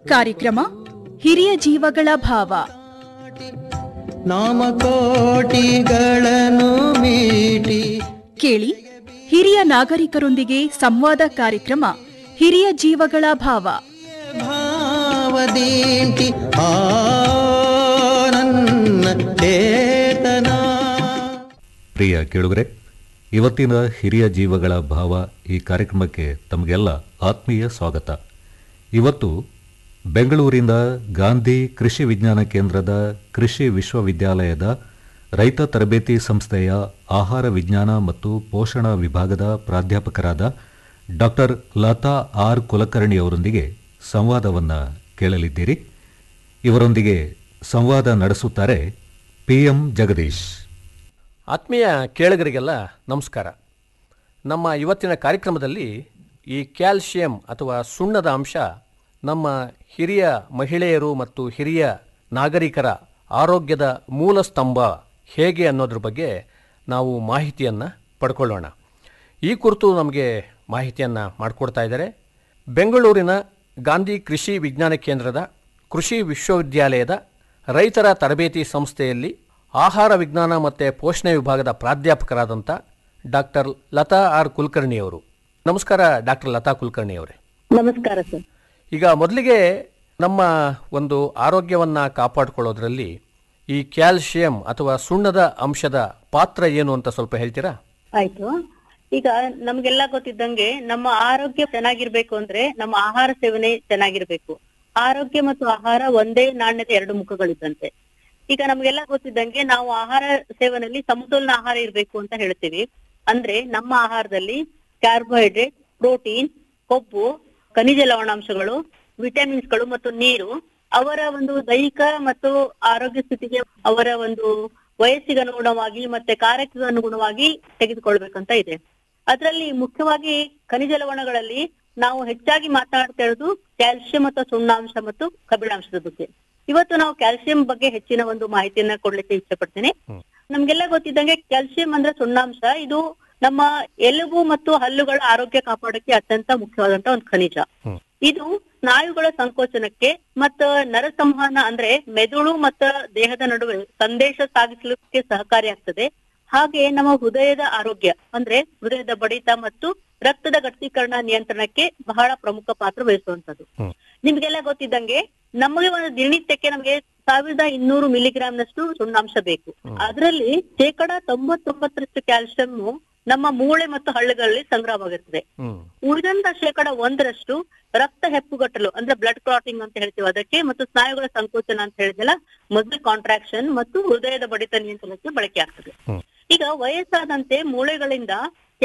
ಕಾರ್ಯಕ್ರಮ ಹಿರಿಯ ಜೀವಗಳ ಭಾವ ನಾಮಕೋಟಿಗಳನ್ನು ಮೀಟಿ ಕೇಳಿ ಹಿರಿಯ ನಾಗರಿಕರೊಂದಿಗೆ ಸಂವಾದ ಕಾರ್ಯಕ್ರಮ ಹಿರಿಯ ಜೀವಗಳ ಭಾವ ಭಾವದೀಂಟಿ ಆ ನನ್ನ ಚೇತನ ಪ್ರಿಯ ಕೇಳುಗರೆ ಇವತ್ತಿನ ಹಿರಿಯ ಜೀವಗಳ ಭಾವ ಈ ಕಾರ್ಯಕ್ರಮಕ್ಕೆ ತಮಗೆಲ್ಲ ಆತ್ಮೀಯ ಸ್ವಾಗತ ಇವತ್ತು ಬೆಂಗಳೂರಿನ ಗಾಂಧಿ ಕೃಷಿ ವಿಜ್ಞಾನ ಕೇಂದ್ರದ ಕೃಷಿ ವಿಶ್ವವಿದ್ಯಾಲಯದ ರೈತ ತರಬೇತಿ ಸಂಸ್ಥೆಯ ಆಹಾರ ವಿಜ್ಞಾನ ಮತ್ತು ಪೋಷಣಾ ವಿಭಾಗದ ಪ್ರಾಧ್ಯಾಪಕರಾದ ಡಾಕ್ಟರ್ ಲತಾ ಆರ್ ಕುಲಕರ್ಣಿ ಅವರೊಂದಿಗೆ ಸಂವಾದವನ್ನು ಕೇಳಲಿದ್ದೀರಿ ಇವರೊಂದಿಗೆ ಸಂವಾದ ನಡೆಸುತ್ತಾರೆ ಪಿಎಂ ಜಗದೀಶ್ ಆತ್ಮೀಯ ಕೇಳುಗರಿಗೆಲ್ಲ ನಮಸ್ಕಾರ ನಮ್ಮ ಇವತ್ತಿನ ಕಾರ್ಯಕ್ರಮದಲ್ಲಿ ಈ ಕ್ಯಾಲ್ಶಿಯಂ ಅಥವಾ ಸುಣ್ಣದ ಅಂಶ ನಮ್ಮ ಹಿರಿಯ ಮಹಿಳೆಯರು ಮತ್ತು ಹಿರಿಯ ನಾಗರಿಕರ ಆರೋಗ್ಯದ ಮೂಲ ಸ್ತಂಭ ಹೇಗೆ ಅನ್ನೋದ್ರ ಬಗ್ಗೆ ನಾವು ಮಾಹಿತಿಯನ್ನು ಪಡ್ಕೊಳ್ಳೋಣ ಈ ಕುರಿತು ನಮಗೆ ಮಾಹಿತಿಯನ್ನು ಮಾಡಿಕೊಡ್ತಾ ಇದ್ದಾರೆ ಬೆಂಗಳೂರಿನ ಗಾಂಧಿ ಕೃಷಿ ವಿಜ್ಞಾನ ಕೇಂದ್ರದ ಕೃಷಿ ವಿಶ್ವವಿದ್ಯಾಲಯದ ರೈತರ ತರಬೇತಿ ಸಂಸ್ಥೆಯಲ್ಲಿ ಆಹಾರ ವಿಜ್ಞಾನ ಮತ್ತು ಪೋಷಣೆ ವಿಭಾಗದ ಪ್ರಾಧ್ಯಾಪಕರಾದಂಥ ಡಾಕ್ಟರ್ ಲತಾ ಆರ್ ಕುಲಕರ್ಣಿ ಅವರು ನಮಸ್ಕಾರ ಡಾಕ್ಟರ್ ಲತಾ ಕುಲಕರ್ಣಿ ಅವರೇ ನಮಸ್ಕಾರ ಸರ್ ಈಗ ಮೊದಲಿಗೆ ನಮ್ಮ ಒಂದು ಆರೋಗ್ಯವನ್ನು ಕಾಪಾಡಿಕೊಳ್ಳೋದ್ರಲ್ಲಿ ಈ ಕ್ಯಾಲ್ಶಿಯಂ ಅಥವಾ ಸುಣ್ಣದ ಅಂಶದ ಪಾತ್ರ ಏನು ಅಂತ ಸ್ವಲ್ಪ ಹೇಳ್ತೀರಾ ಆಯ್ತು ಈಗ ನಮ್ಗೆಲ್ಲ ಗೊತ್ತಿದ್ದಂಗೆ ನಮ್ಮ ಆರೋಗ್ಯ ಚೆನ್ನಾಗಿರ್ಬೇಕು ಅಂದ್ರೆ ನಮ್ಮ ಆಹಾರ ಸೇವನೆ ಚೆನ್ನಾಗಿರ್ಬೇಕು ಆರೋಗ್ಯ ಮತ್ತು ಆಹಾರ ಒಂದೇ ನಾಣ್ಯದ ಎರಡು ಮುಖಗಳಿದ್ದಂತೆ ಈಗ ನಮ್ಗೆಲ್ಲ ಗೊತ್ತಿದ್ದಂಗೆ ನಾವು ಆಹಾರ ಸೇವನೆಯಲ್ಲಿ ಸಮತೋಲನ ಆಹಾರ ಇರ್ಬೇಕು ಅಂತ ಹೇಳ್ತೀವಿ ಅಂದ್ರೆ ನಮ್ಮ ಆಹಾರದಲ್ಲಿ ಕಾರ್ಬೋಹೈಡ್ರೇಟ್ ಪ್ರೋಟೀನ್ ಕೊಬ್ಬು ಖನಿಜ ಲವಣಾಂಶಗಳು ವಿಟಮಿನ್ಸ್ಗಳು ಮತ್ತು ನೀರು ಅವರ ಒಂದು ದೈಹಿಕ ಮತ್ತು ಆರೋಗ್ಯ ಸ್ಥಿತಿಗೆ ಅವರ ಒಂದು ವಯಸ್ಸಿಗೆ ಅನುಗುಣವಾಗಿ ಮತ್ತೆ ಕಾರ್ಯಕ್ಕೆ ಅನುಗುಣವಾಗಿ ತೆಗೆದುಕೊಳ್ಬೇಕಂತ ಇದೆ ಅದರಲ್ಲಿ ಮುಖ್ಯವಾಗಿ ಖನಿಜ ಲವಣಗಳಲ್ಲಿ ನಾವು ಹೆಚ್ಚಾಗಿ ಮಾತನಾಡ್ತಾ ಇರೋದು ಕ್ಯಾಲ್ಸಿಯಂ ಮತ್ತು ಸುಣ್ಣಾಂಶ ಮತ್ತು ಕಬ್ಬಿಣಾಂಶದ ಬಗ್ಗೆ ಇವತ್ತು ನಾವು ಕ್ಯಾಲ್ಸಿಯಂ ಬಗ್ಗೆ ಹೆಚ್ಚಿನ ಒಂದು ಮಾಹಿತಿಯನ್ನ ಕೊಡ್ಲಿಕ್ಕೆ ಇಚ್ಛೆ ಪಡ್ತೇನೆ ನಮ್ಗೆಲ್ಲ ಗೊತ್ತಿದ್ದಂಗೆ ಕ್ಯಾಲ್ಸಿಯಂ ಅಂದ್ರೆ ಸುಣ್ಣಾಂಶ ಇದು ನಮ್ಮ ಎಲುಬು ಮತ್ತು ಹಲ್ಲುಗಳ ಆರೋಗ್ಯ ಕಾಪಾಡಕ್ಕೆ ಅತ್ಯಂತ ಮುಖ್ಯವಾದಂತ ಒಂದು ಖನಿಜ ಇದು ಸ್ನಾಯುಗಳ ಸಂಕೋಚನಕ್ಕೆ ಮತ್ತ ನರ ಸಂವಹನ ಅಂದ್ರೆ ಮೆದುಳು ಮತ್ತ ದೇಹದ ನಡುವೆ ಸಂದೇಶ ಸಾಗಿಸಲಿಕ್ಕೆ ಸಹಕಾರಿಯಾಗ್ತದೆ ಹಾಗೆ ನಮ್ಮ ಹೃದಯದ ಆರೋಗ್ಯ ಅಂದ್ರೆ ಹೃದಯದ ಬಡಿತ ಮತ್ತು ರಕ್ತದ ಗಟ್ಟೀಕರಣ ನಿಯಂತ್ರಣಕ್ಕೆ ಬಹಳ ಪ್ರಮುಖ ಪಾತ್ರ ವಹಿಸುವಂತದ್ದು ನಿಮ್ಗೆಲ್ಲ ಗೊತ್ತಿದ್ದಂಗೆ ನಮಗೆ ಒಂದು ದಿನನಿತ್ಯಕ್ಕೆ ನಮಗೆ ಸಾವಿರದ ಇನ್ನೂರು ಮಿಲಿಗ್ರಾಂನಷ್ಟು ಸುಣ್ಣಾಂಶ ಬೇಕು ಅದರಲ್ಲಿ ಶೇಕಡ ತೊಂಬತ್ತೊಂಬತ್ತರಷ್ಟು ಕ್ಯಾಲ್ಸಿಯಂ ನಮ್ಮ ಮೂಳೆ ಮತ್ತು ಹಳ್ಳಿಗಳಲ್ಲಿ ಸಂಗ್ರಹವಾಗಿರ್ತದೆ ಹ್ಮ್ ಉಳಿದಂತ ಶೇಕಡ ಒಂದರಷ್ಟು ರಕ್ತ ಹೆಪ್ಪುಗಟ್ಟಲು ಅಂದ್ರೆ ಬ್ಲಡ್ ಕ್ಲಾಟಿಂಗ್ ಅಂತ ಹೇಳ್ತೀವಿ ಅದಕ್ಕೆ ಮತ್ತು ಸ್ನಾಯುಗಳ ಸಂಕೋಚನ ಅಂತ ಹೇಳಿದೆಲ್ಲ ಮಸಲ್ ಕಾಂಟ್ರಾಕ್ಷನ್ ಮತ್ತು ಹೃದಯದ ಬಡಿತ ನಿಯಂತ್ರಣಕ್ಕೆ ಬಳಕೆ ಆಗ್ತದೆ ಈಗ ವಯಸ್ಸಾದಂತೆ ಮೂಳೆಗಳಿಂದ